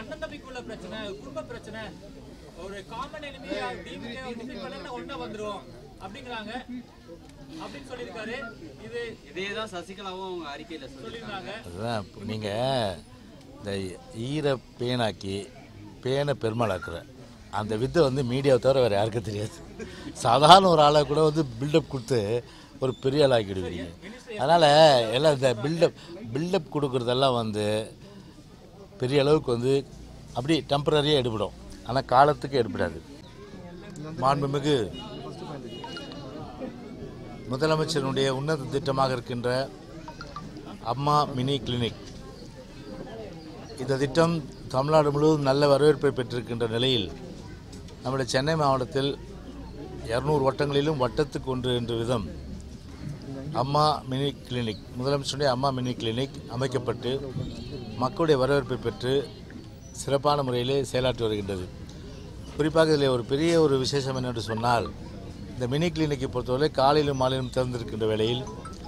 அண்ணன் தம்பிக்குள்ள பிரச்சனை குடும்ப பிரச்சனை ஒரு காமன் எனிமியா டிவிகே டிஃபைன் பண்ணா ஒண்ணா வந்துரும் அப்படிங்கிறாங்க அப்படின்னு சொல்லியிருக்காரு இது இதே தான் சசிகலாவும் அவங்க அறிக்கையில சொல்லியிருக்காங்க சொல்லியிருக்காங்க அதுதான் நீங்கள் இந்த ஈர பேனாக்கி பேனை பெருமாளாக்குற அந்த வித்தை வந்து மீடியாவை தவிர வேறு யாருக்கும் தெரியாது சாதாரண ஒரு ஆளை கூட வந்து பில்டப் கொடுத்து ஒரு பெரிய ஆள் ஆக்கிடுவீங்க அதனால் எல்லாம் இந்த பில்டப் பில்டப் கொடுக்குறதெல்லாம் வந்து பெரிய அளவுக்கு வந்து அப்படி டெம்பரரியாக எடுபடும் ஆனால் காலத்துக்கு எடுபடாது மாண்புமிகு முதலமைச்சருடைய உன்னத திட்டமாக இருக்கின்ற அம்மா மினி கிளினிக் இந்த திட்டம் தமிழ்நாடு முழுவதும் நல்ல வரவேற்பை பெற்றிருக்கின்ற நிலையில் நம்முடைய சென்னை மாவட்டத்தில் இரநூறு வட்டங்களிலும் வட்டத்துக்கு ஒன்று என்ற விதம் அம்மா மினி கிளினிக் முதலமைச்சருடைய அம்மா மினி கிளினிக் அமைக்கப்பட்டு மக்களுடைய வரவேற்பை பெற்று சிறப்பான முறையிலே செயலாற்றி வருகின்றது குறிப்பாக இதில் ஒரு பெரிய ஒரு விசேஷம் என்னென்று சொன்னால் இந்த மினி கிளினிக்கை பொறுத்தவரை காலையிலும் மாலையிலும் திறந்திருக்கின்ற வேளையில்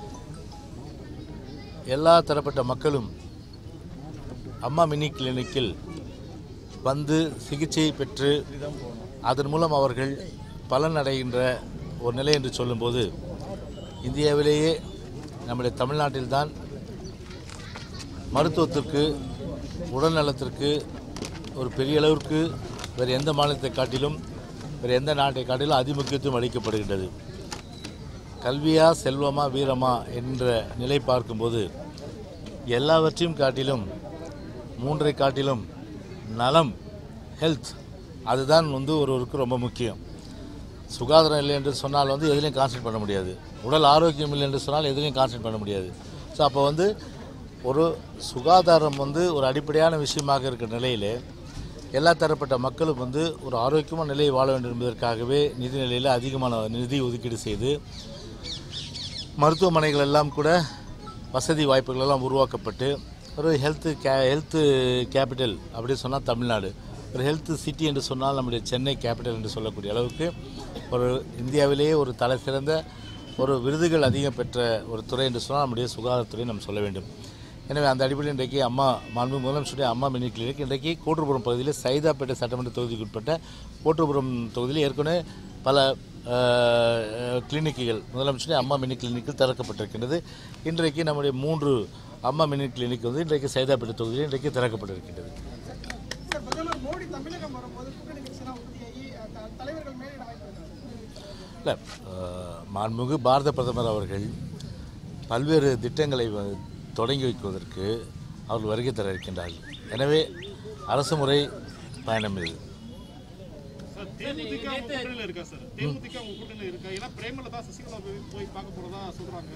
எல்லா தரப்பட்ட மக்களும் அம்மா மினி கிளினிக்கில் வந்து சிகிச்சை பெற்று அதன் மூலம் அவர்கள் பலன் அடைகின்ற ஒரு நிலை என்று சொல்லும்போது இந்தியாவிலேயே நம்முடைய தமிழ்நாட்டில்தான் மருத்துவத்திற்கு உடல் நலத்திற்கு ஒரு பெரிய அளவிற்கு வேறு எந்த மாநிலத்தை காட்டிலும் வேறு எந்த நாட்டை காட்டிலும் அதிமுக்கியத்துவம் அளிக்கப்படுகின்றது கல்வியா செல்வமா வீரமா என்ற நிலை பார்க்கும்போது எல்லாவற்றையும் காட்டிலும் மூன்றை காட்டிலும் நலம் ஹெல்த் அதுதான் வந்து ஒருவருக்கு ரொம்ப முக்கியம் சுகாதாரம் இல்லை என்று சொன்னால் வந்து எதுலையும் கான்சன்ட்ரேட் பண்ண முடியாது உடல் ஆரோக்கியம் இல்லை என்று சொன்னால் எதுலையும் கான்சன்ட்ரேட் பண்ண முடியாது ஸோ அப்போ வந்து ஒரு சுகாதாரம் வந்து ஒரு அடிப்படையான விஷயமாக இருக்கிற நிலையிலே எல்லா தரப்பட்ட மக்களும் வந்து ஒரு ஆரோக்கியமான நிலையை வாழ வேண்டும் என்பதற்காகவே நிதி நிலையில் அதிகமான நிதி ஒதுக்கீடு செய்து மருத்துவமனைகள் எல்லாம் கூட வசதி வாய்ப்புகள் எல்லாம் உருவாக்கப்பட்டு ஒரு ஹெல்த்து கே ஹெல்த்து கேபிட்டல் அப்படி சொன்னால் தமிழ்நாடு ஒரு ஹெல்த் சிட்டி என்று சொன்னால் நம்முடைய சென்னை கேபிட்டல் என்று சொல்லக்கூடிய அளவுக்கு ஒரு இந்தியாவிலேயே ஒரு தலை சிறந்த ஒரு விருதுகள் அதிகம் பெற்ற ஒரு துறை என்று சொன்னால் நம்முடைய சுகாதாரத்துறை நாம் சொல்ல வேண்டும் எனவே அந்த அடிப்படையில் இன்றைக்கு அம்மா மாண்பு முதலமைச்சருடைய அம்மா மினி கிளினிக் இன்றைக்கு கோட்டூர்புரம் பகுதியில் சைதாப்பேட்டை சட்டமன்ற தொகுதிக்கு உட்பட்ட கோட்டூர்புரம் தொகுதியில் ஏற்கனவே பல அஹ், கிளினிக்குகள் முதலமைச்சருடைய அம்மா மினி கிளினிக்கில் திறக்கப்பட்டிருக்கின்றது இன்றைக்கு நம்முடைய மூன்று அம்மா மினி கிளினிக் வந்து இன்றைக்கு சைதாப்பேட்டை தொகுதியில் இன்றைக்கு திறக்கப்பட்டிருக்கின்றது சார் பிரதமர் மோடி தமிழகம் வரும்போது கூட்டணி கட்சியெல்லாம் உறுதியாகி அஹ், த- தலைவர்கள் மேலிட வாய்ப்பு இருக்காது இல்லை அஹ், மாண்புமிகு பாரத பிரதமர் அவர்கள் பல்வேறு திட்டங்களை வ- தொடங்கி வைக்குவதற்கு அவர்கள் வருகை தர இருக்கின்றார்கள் எனவே அரசு முறை பயணம் இது சார் தேமுதிக உங்க கூட்டணியில இருக்கா சார் தேமுதிக உங்க கூட்டணியில இருக்கா ஏன்னா பிரேமலதா சசிகலா போய் போய் பார்க்க போறதா சொல்றாங்க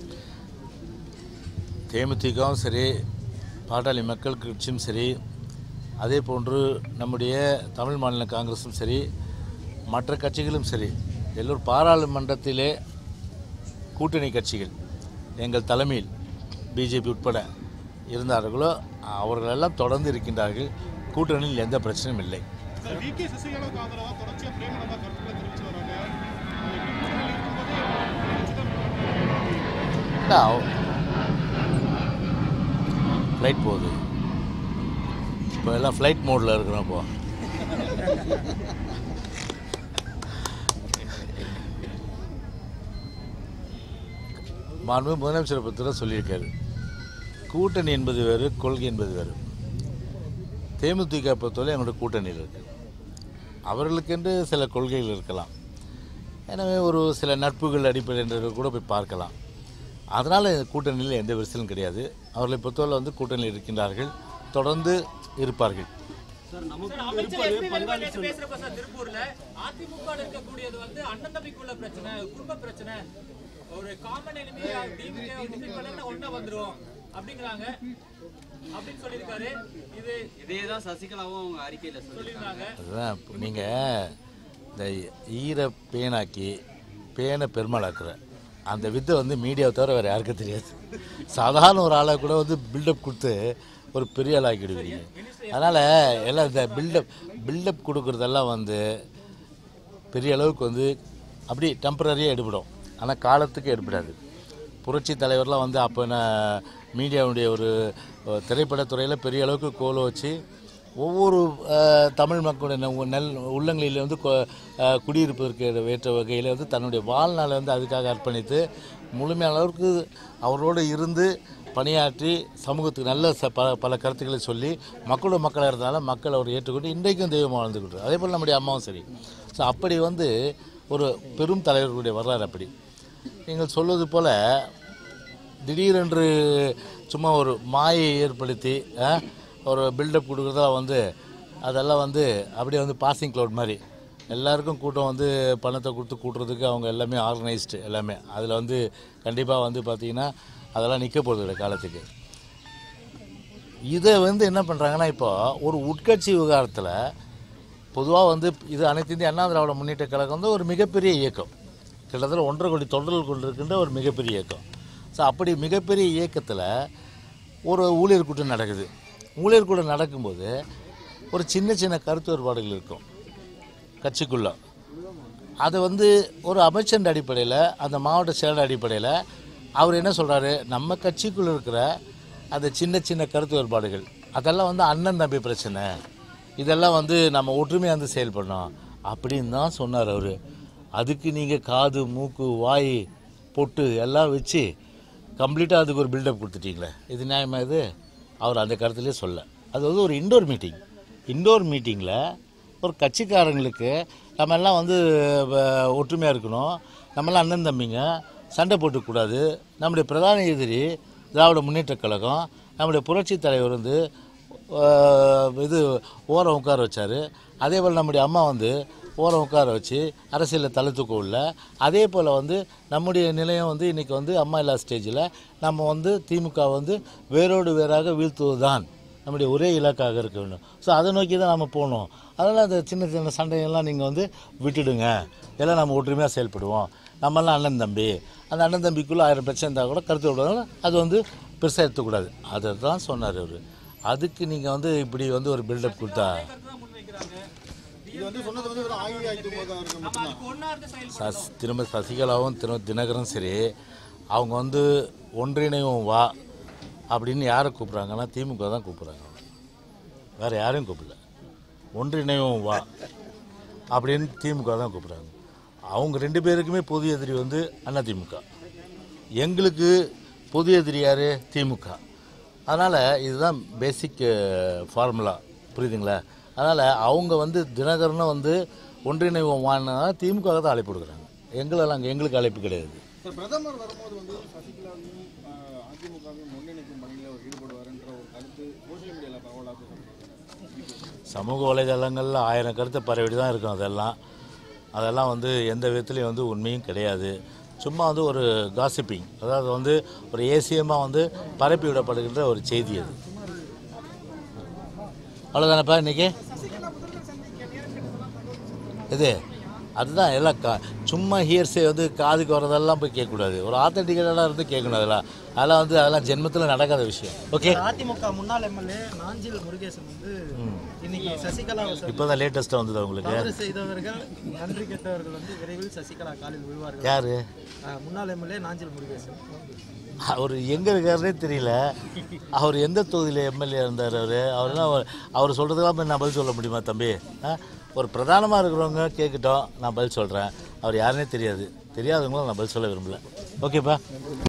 தேமுதிகவும் சரி பாட்டாளி மக்கள் கட்சியும் சரி அதே போன்று நம்முடைய தமிழ் மாநில காங்கிரஸும் சரி மற்ற கட்சிகளும் சரி எல்லோரும் பாராளுமன்றத்திலே கூட்டணி கட்சிகள் எங்கள் தலைமையில் பிஜேபி உட்பட இருந்தார்களோ அவர்களெல்லாம் தொடர்ந்து இருக்கின்றார்கள் கூட்டணியில் எந்த பிரச்சனையும் இல்லை சார் வி கே சசிகலாவுக்கு ஆதரவா தொடர்ச்சியா பிரேமலதா கருத்துக்களை தெரிவிச்சு வராங்க கூட்டணியில் இருக்கும்போதே ஃப்ளைட் போகுது இப்போ எல்லாம் ஃப்ளைட் மோடில் இருக்கிறோம் இப்போ மாண்பு முதலமைச்சரை பற்றி சொல்லியிருக்காரு கூட்டணி என்பது வேறு கொள்கை என்பது வேறு தேமுதிக பொறுத்தவரை எங்களோட கூட்டணியில் இருக்கு அவர்களுக்கென்று சில கொள்கைகள் இருக்கலாம் எனவே ஒரு சில நட்புகள் அடிப்படையில் கூட போய் பார்க்கலாம் அதனால் கூட்டணியில் எந்த விரிசலும் கிடையாது அவர்களை பொறுத்தவரை வந்து கூட்டணியில் இருக்கின்றார்கள் தொடர்ந்து இருப்பார்கள் சார் நமக்கு சார், அமைச்சர் எஸ்பி வேலுமணி நேத்து பேசுறப்ப சார் திருப்பூர்ல அதிமுக ல இருக்கக்கூடியது வந்து அண்ணன் தம்பிக்குள்ள பிரச்சனை குடும்ப பிரச்சனை ஒரு காமன் எனிமியா டிவிகே டிஃபைன் பண்ணா ஒண்ணா வந்துரும் அப்படிங்கிறாங்க அப்படின்னு சொல்லியிருக்காரு இது இதே தான் சசிகலாவும் அவங்க அறிக்கையில சொல்லியிருக்காங்க சொல்லியிருக்காங்க அதுதான் நீங்கள் இந்த ஈர பேனாக்கி பேனை பெருமாளாக்குற அந்த வித்தை வந்து மீடியாவை தவிர வேறு யாருக்கும் தெரியாது சாதாரண ஒரு ஆளை கூட வந்து பில்டப் கொடுத்து ஒரு பெரிய ஆள் ஆக்கிடுவீங்க அதனால் எல்லாம் இந்த பில்டப் பில்டப் கொடுக்குறதெல்லாம் வந்து பெரிய அளவுக்கு வந்து அப்படி டெம்பரரியாக எடுபடும் ஆனால் காலத்துக்கு எடுபடாது புரட்சி தலைவர்லாம் வந்து அப்போ நான் மீடியாவுடைய ஒரு அஹ், திரைப்படத்துறையில் பெரிய அளவுக்கு கோல வச்சு ஒவ்வொரு அஹ், தமிழ் மக்களுடைய நெ- நெல் உள்ளங்களில் வந்து கொ- அஹ், குடியிருப்பதற்கு ஏற்ற வகையில் வந்து தன்னுடைய வாழ்நாளை வந்து அதுக்காக அர்ப்பணித்து முழுமையான அளவுக்கு அவரோடு இருந்து பணியாற்றி சமூகத்துக்கு நல்ல ச பல பல கருத்துக்களை சொல்லி மக்களோட மக்களாக இருந்தால மக்கள் அவர் ஏற்றுக்கொண்டு இன்றைக்கும் தெய்வமாக வாழ்ந்துக்கிட்டு அதே போல் நம்முடைய அம்மாவும் சரி ஸோ அப்படி வந்து ஒரு பெரும் தலைவர்களுடைய வரலாறு அப்படி நீங்கள் சொல்வது போல் திடீரென்று சும்மா ஒரு மாயை ஏற்படுத்தி ஆ, ஒரு பில்டப் கொடுக்குறதா வந்து அதெல்லாம் வந்து அப்படியே வந்து பாசிங் க்ளவுட் மாதிரி எல்லாருக்கும் கூட்டம் வந்து பணத்தை கொடுத்து கூட்டுறதுக்கு அவங்க எல்லாமே ஆர்கனைஸ்டு எல்லாமே அதில் வந்து கண்டிப்பாக வந்து பார்த்திங்கன்னா அதெல்லாம் நிற்க போகிறது கிடையாது காலத்துக்கு இதை வந்து என்ன பண்ணுறாங்கன்னா இப்போ ஒரு உட்கட்சி விவகாரத்தில் பொதுவாக வந்து இது அனைத்து இந்திய அண்ணா திராவிட முன்னேற்ற கழகம் வந்து ஒரு மிகப்பெரிய இயக்கம் கிட்டத்தட்ட ஒன்றரை கோடி தொண்டர்கள் கொண்டிருக்கின்ற ஒரு மிகப்பெரிய இயக்கம் ஸோ அப்படி மிகப்பெரிய இயக்கத்தில் ஒரு ஊழியர் கூட்டம் நடக்குது ஊழியர் கூட்டம் நடக்கும்போது ஒரு சின்ன சின்ன கருத்து வேறுபாடுகள் இருக்கும் கட்சிக்குள்ளே அதை வந்து ஒரு அமைச்சர் அடிப்படையில் அந்த மாவட்ட செயலர் அடிப்படையில் அவர் என்ன சொல்கிறாரு நம்ம கட்சிக்குள்ளே இருக்கிற அந்த சின்ன சின்ன கருத்து வேறுபாடுகள் அதெல்லாம் வந்து அண்ணன் தம்பி பிரச்சனை இதெல்லாம் வந்து நம்ம ஒற்றுமையாக வந்து செயல்படணும் அப்படின்னு தான் சொன்னார் அவர் அதுக்கு நீங்கள் காது மூக்கு வாய் பொட்டு எல்லாம் வச்சு கம்ப்ளீட்டாக அதுக்கு ஒரு பில்டப் கொடுத்துட்டீங்களே இது நியாயமா இது அவர் அந்த கருத்துலேயே சொல்ல அது வந்து ஒரு இண்டோர் மீட்டிங் இண்டோர் மீட்டிங்கில் ஒரு கட்சிக்காரங்களுக்கு நம்ம எல்லாம் வந்து ஒற்றுமையாக இருக்கணும் நம்மளாம் அண்ணன் தம்பிங்க சண்டை போட்டுக்கூடாது நம்முடைய பிரதான எதிரி திராவிட முன்னேற்றக் கழகம் நம்முடைய புரட்சி தலைவர் வந்து அஹ், இது ஓரம் உட்கார வச்சார் அதே போல் நம்முடைய அம்மா வந்து ஓரம் உட்கார வச்சு அரசியலில் தலை தூக்க உள்ள அதே போல் வந்து நம்முடைய நிலையம் வந்து இன்றைக்கி வந்து அம்மா இல்லா ஸ்டேஜில் நம்ம வந்து திமுக வந்து வேரோடு வேறாக வீழ்த்துவதுதான் நம்முடைய ஒரே இலக்காக இருக்க வேண்டும் ஸோ அதை நோக்கி தான் நம்ம போகணும் அதனால் அந்த சின்ன சின்ன சண்டையெல்லாம் நீங்கள் வந்து விட்டுடுங்க எல்லாம் நம்ம ஒற்றுமையாக செயல்படுவோம் நம்மெல்லாம் அண்ணன் தம்பி அந்த அண்ணன் தம்பிக்குள்ளே ஆயிரம் பிரச்சனை இருந்தால் கூட கருத்து விடுவாங்க அது வந்து பெருசாக எடுத்துக்கூடாது அதை தான் சொன்னார் அவர் அதுக்கு நீங்கள் வந்து இப்படி வந்து ஒரு பில்டப் கொடுத்தா கருத்து தான் முன்வைக்கிறாங்க இது வந்து சொன்னது வந்து ஒரு அஇஅதிமுக இருக்கு நம்ம அதுக்கு ஒன்னா இருந்து செயல்படுறோம் சஸ் திரும்ப சசிகலாவும் திரு தினகரும் சரி அவங்க வந்து ஒன்றிணைவும் வா அப்படின்னு யாரை கூப்பிட்றாங்கன்னா திமுக தான் கூப்பிட்றாங்க வேறு யாரையும் கூப்பிடல ஒன்றிணைவும் வா அப்படின்னு திமுக தான் கூப்பிட்றாங்க அவங்க ரெண்டு பேருக்குமே பொது எதிரி வந்து அதிமுக எங்களுக்கு பொது எதிரி யார் திமுக அதனால் இதுதான் பேசிக் ஃபார்முலா புரியுதுங்களா அதனால் அவங்க வந்து தினகரனும் வந்து ஒன்றிணைவோம் வாங்கினா திமுக தான் அழைப்பு கொடுக்குறாங்க எங்களெல்லாம் எங்களுக்கு அழைப்பு கிடையாது சார் பிரதமர் வரும்போது வந்து சசிகலாவையும் ஆஹ், அதிமுகவையும் ஒன்றிணைக்கும் பணியில் அவர் ஈடுபடுவார்ன்ற ஒரு கருத்து சோசியல் மீடியாவில் பரவலாக பேசப்படுது சமூக வலைதளங்களில் ஆயிரம் கருத்தை பரவிட்டு தான் இருக்கும் அதெல்லாம் அதெல்லாம் வந்து எந்த விதத்துலையும் வந்து உண்மையும் கிடையாது சும்மா வந்து ஒரு காசிப்பிங் அதாவது வந்து ஒரு ஏசியமாக வந்து பரப்பி விடப்படுகின்ற ஒரு செய்தி அது அவ்வளோதானப்பா இன்னைக்கு சசிகலா முதல்வர் சந்திக்க நேரம் கிடைத்ததெல்லாம் தகவல் சொல்லுங்க. இது அதுதான் எல்லாம் கா சும்மா ஹியர்ஸே வந்து காதுக்கு வரதெல்லாம் போய் கேட்கக்கூடாது ஒரு ஆத்தன்டிக்கேட்டடாக இருந்து கேட்கணும் அதெல்லாம் அதெல்லாம் வந்து அதெல்லாம் ஜென்மத்தில் நடக்காத விஷயம் ஓகே அதிமுக முன்னாள் எம்எல்ஏ நாஞ்சில் முருகேசன் வந்து இன்னைக்கு சசிகலாவை சந்தித்து இப்போ தான் லேட்டஸ்ட்டாக வந்தது உங்களுக்கு தவறு செய்தவர்கள் நன்றி கெட்டவர்கள் வந்து விரைவில் சசிகலா காலில் விழுவார்கள் யார் ஆஹ், முன்னாள் எம்எல்ஏ நாஞ்சில் முருகேசன் அவர் எங்கே இருக்காருனே தெரியல அவர் எந்த தொகுதியில் எம்எல்ஏ இருந்தார் அவர் அவர்லாம் அவர் அவர் சொல்கிறதுக்கெல்லாம் போய் நான் பதில் சொல்ல முடியுமா தம்பி ஆ? ஒரு பிரதானமாக இருக்கிறவங்க கேட்கட்டும் நான் பதில் சொல்கிறேன் அவர் யாருன்னே தெரியாது தெரியாதவங்களும் நான் பதில் சொல்ல விரும்பல ஓகேப்பா